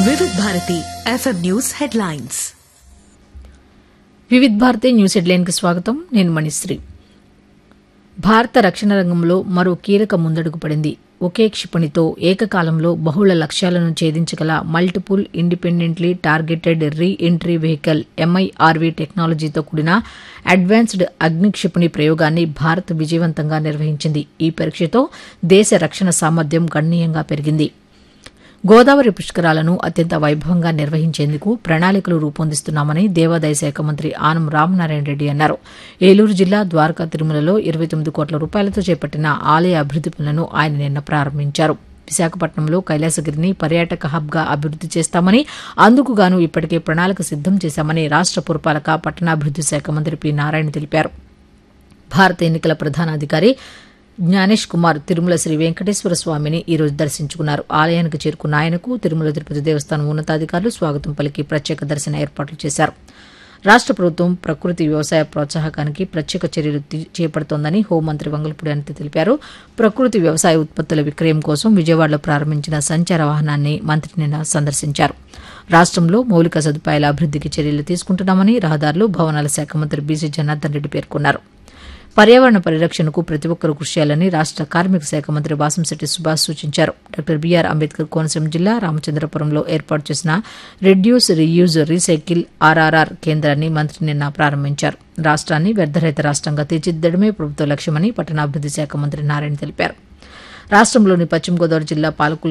వివిధ Bharati FM news headlines Vividh Bharati news హెడ్లైన్కి స్వాగతం నేను మణిశ్రీ భారత రక్షణ రంగంలో మరో కీలక ముందడుగు పడింది ఒకే క్షిపణితో ఏకకాలంలో బహుళ లక్ష్యాలను ఛేదించగల multiple independently targeted re entry vehicle MIRV టెక్నాలజీతో కూడిన అడ్వాన్స్డ్ అగ్ని క్షిపణి ప్రయోగాన్ని భారత్ విజయవంతంగా నిర్వహించింది ఈ పరీక్షతో దేశ రక్షణ సామర్థ్యం గణనీయంగా పెరిగింది గోదావరి పుష్కరాలను అత్యంత వైభవంగా నిర్వహించేందుకు ప్రణాళికలు రూపొందిస్తున్నామని దేవాదాయ శాఖ మంత్రి ఆనం రామనారాయణ రెడ్డి అన్నారు ఏలూరు జిల్లా ద్వారకా తిరుమలలో ఇరవై తొమ్మిది కోట్ల రూపాయలతో చేపట్టిన ఆలయ అభివృద్ది పనులను ఆయన నిన్న ప్రారంభించారు విశాఖపట్నంలో కైలాసగిరిని పర్యాటక హబ్గా అభివృద్ది చేస్తామని అందుకుగాను ఇప్పటికే ప్రణాళిక సిద్దం చేశామని రాష్ట పురపాలక పట్టణాభివృద్ది శాఖ మంత్రి పి నారాయణ తెలిపారు భారత ఎన్నికల ప్రధానాధికారి జ్ఞానేష్ కుమార్ తిరుమల శ్రీ వెంకటేశ్వర స్వామిని ఈ రోజు దర్శించుకున్నారు ఆలయానికి చేరుకున్న ఆయనకు తిరుమల తిరుపతి దేవస్థానం ఉన్నతాధికారులు స్వాగతం పలికి ప్రత్యేక దర్శన ఏర్పాట్లు చేశారు రాష్ట ప్రభుత్వం ప్రకృతి వ్యవసాయ ప్రోత్సాహకానికి ప్రత్యేక చర్యలు తీ- చేపడుతోందని హోంమంత్రి వంగలపూడి అనిత తెలిపారు ప్రకృతి వ్యవసాయ ఉత్పత్తుల విక్రయం కోసం విజయవాడలో ప్రారంభించిన సంచార వాహనాన్ని మంత్రి నిన్న సందర్శించారు రాష్ట్రంలో మౌలిక సదుపాయాల అభివృద్దికి చర్యలు తీసుకుంటున్నామని రహదారులు భవనాల శాఖ మంత్రి బీసీ జనార్దన్ రెడ్డి పేర్కొన్నారు పర్యావరణ పరిరక్షణకు ప్రతి ఒక్కరూ కృషి చేయాలని రాష్ట కార్మిక శాఖ మంత్రి వాసంశెట్టి సుభాష్ సూచించారు డాక్టర్ బీఆర్ అంబేద్కర్ కోనసీమ జిల్లా రామచంద్రపురంలో ఏర్పాటు చేసిన రెడ్యూస్ రీయూజ్ రీసైకిల్ ఆర్ఆర్ఆర్ కేంద్రాన్ని మంత్రి నిన్న ప్రారంభించారు రాష్ట్రాన్ని వ్యర్థరహిత రాష్ట్రంగా తీర్చిదిద్దడమే ప్రభుత్వ లక్ష్యమని పట్టణాభివృద్ది శాఖ మంత్రి నారాయణ తెలిపారు రాష్ట్రంలోని పశ్చిమ గోదావరి జిల్లా పాలకులు